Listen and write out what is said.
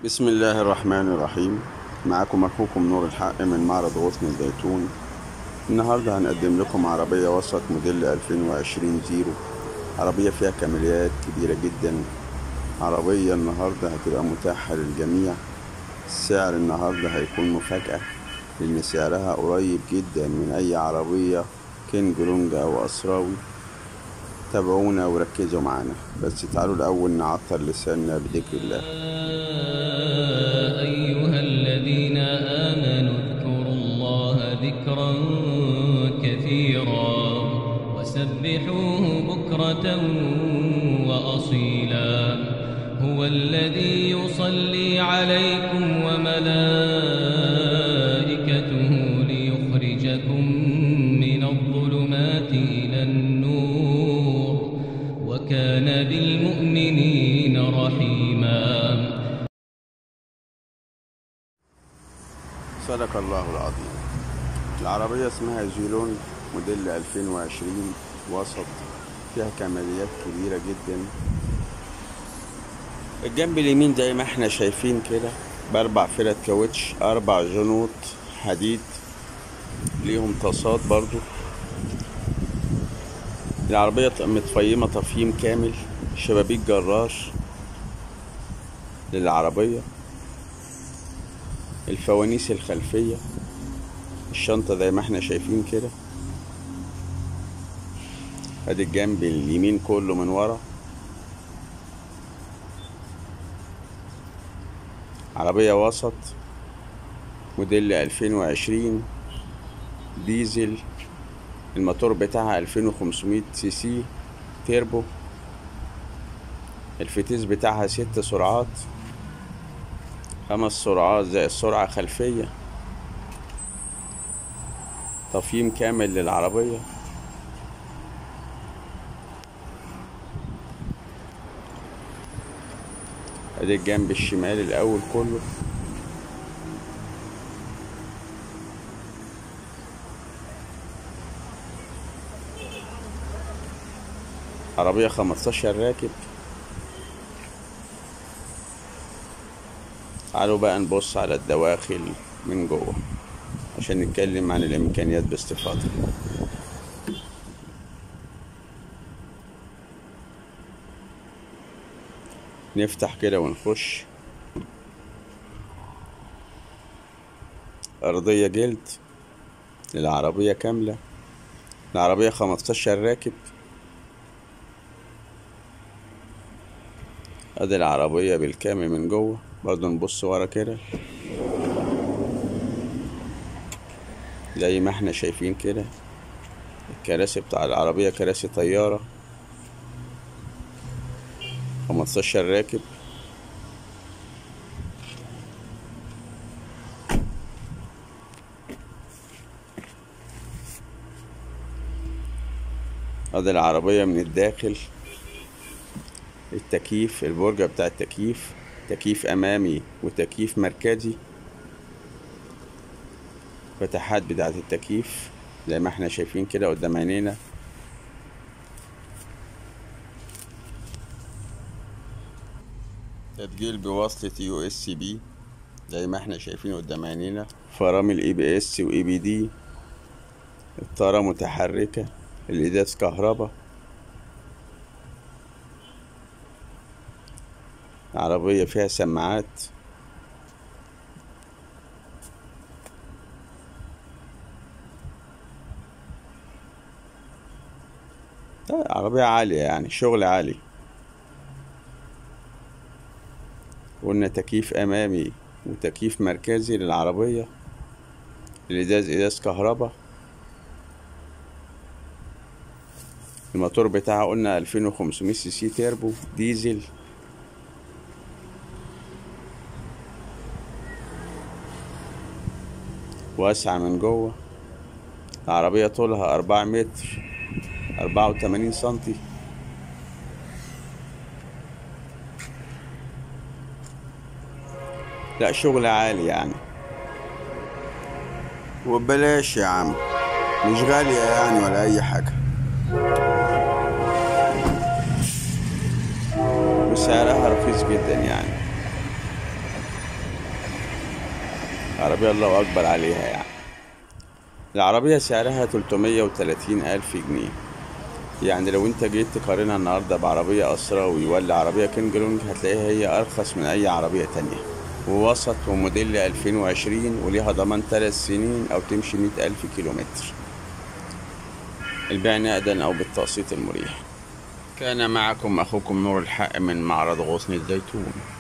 بسم الله الرحمن الرحيم معكم أخوكم نور الحق من معرض غصن الزيتون النهاردة هنقدم لكم عربية وسط موديل 2020 زيرو عربية فيها كماليات كبيرة جدا عربية النهاردة هتبقى متاحة للجميع السعر النهاردة هيكون مفاجأة لأن سعرها قريب جدا من أي عربية كينج لونج أو أسراوي تابعونا وركزوا معانا بس تعالوا الأول نعطر لساننا بذكر الله أيها الذين آمنوا اذكروا الله ذكرا كثيرا وسبحوه بكرة وأصيلا هو الذي يصلي عليكم وملائكته ليخرجكم من الظلمات إلى النور وكان بالمؤمنين رحيما صدق الله العظيم العربية اسمها جيلون موديل 2020 وسط فيها كماليات كبيرة جدا الجنب اليمين زي ما احنا شايفين كده بأربع فرد كاوتش أربع جنوط حديد ليهم تصاد برضو العربية متفيمة تفييم كامل شبابيك جراج للعربية الفوانيس الخلفية الشنطة زي ما احنا شايفين كده ادي الجنب اليمين كله من ورا عربية وسط موديل 2020 ديزل الموتور بتاعها 2500 سي سي تيربو الفتيس بتاعها ست سرعات خمس سرعات زي السرعة خلفية تفييم كامل للعربية ادي الجنب الشمال الاول كله عربية خمستاشر راكب تعالوا بقى نبص على الدواخل من جوه عشان نتكلم عن الامكانيات باستفاضة نفتح كده ونخش أرضية جلد للعربية كاملة العربية خمستاشر راكب ادي العربية بالكامل من جوه برضو نبص ورا كده زي ما احنا شايفين كده الكراسي بتاع العربية كراسي طيارة خمستاشر راكب ادي العربية من الداخل التكييف البرجة بتاع التكييف تكييف أمامي وتكييف مركزي فتحات بتاعة التكييف زي ما احنا شايفين كده قدام عينينا تسجيل بواسطة يو اس سي بي زي ما احنا شايفين قدام عينينا فرامل اي بي اس واي بي دي الطارة متحركة الإزاز كهربا عربية فيها سماعات عربية عالية يعني شغل عالي قلنا تكييف أمامي وتكييف مركزي للعربية الإزاز إزاز كهربا الموتور بتاعها قلنا 2500 سي سي تيربو ديزل واسعة من جوه العربية طولها أربعة متر أربعة وتمانين سنتي لا شغل عالي يعني وببلاش يا عم مش غالية يعني ولا أي حاجة وسعرها رخيص جدا يعني عربية الله أكبر عليها يعني العربية سعرها 330 ألف جنيه يعني لو انت جيت تقارنها النهاردة بعربية أسراوي ولا عربية كينج لونج هتلاقيها هي أرخص من أي عربية تانية ووسط وموديل 2020 وليها ضمان 3 سنين أو تمشي 100 ألف كيلومتر البيع نقدا أو بالتقسيط المريح كان معكم أخوكم نور الحق من معرض غصن الزيتون